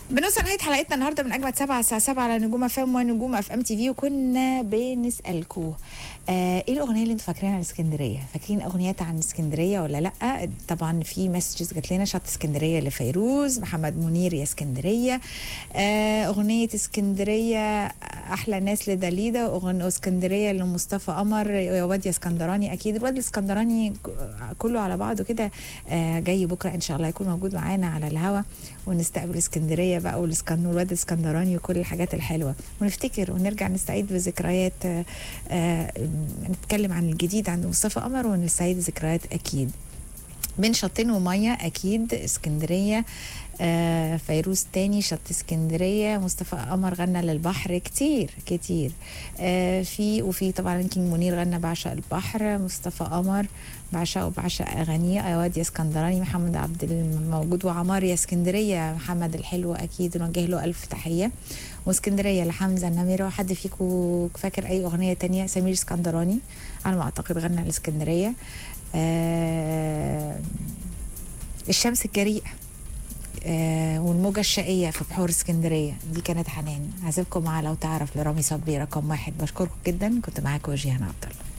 بنوصل نهايه حلقتنا النهارده من اجمد سبعة الساعه 7 على نجوم اف ام ونجوم اف ام تي في وكنا بنسالكم آه ايه الاغنيه اللي انتوا فاكرينها عن اسكندريه؟ فاكرين اغنيات عن اسكندريه ولا لا؟ طبعا في مسجز جات لنا شط اسكندريه لفيروز محمد منير يا اسكندريه آه اغنيه اسكندريه احلى ناس لداليدا واغنيه اسكندريه لمصطفى قمر يا واد يا اسكندراني اكيد الواد الاسكندراني كله على بعضه كده آه جاي بكره ان شاء الله يكون موجود معانا على الهوا ونستقبل اسكندريه بقى والاسكن والواد الاسكندراني وكل الحاجات الحلوه ونفتكر ونرجع نستعيد بذكريات آه آه نتكلم عن الجديد عند مصطفى قمر ونستعيد ذكريات اكيد بين شطين وميه اكيد اسكندريه آه فيروز تاني شط اسكندريه مصطفى قمر غنى للبحر كتير كتير آه في وفي طبعا كينج منير غنى بعشق البحر مصطفى قمر بعشق وبعشق اغانيه يا واد يا اسكندراني محمد عبد الموجود وعمار يا اسكندريه محمد الحلو اكيد نوجه له الف تحيه واسكندريه لحمزه النميره حد فيكم فاكر اي اغنيه تانية سمير اسكندراني على ما اعتقد غنى الاسكندريه آه الشمس الجريئه آه والموجة الشقية في بحور اسكندرية دي كانت حنان هسيبكم مع لو تعرف لرامي صبري رقم واحد بشكركم جدا كنت معاكم جيهان عبد الله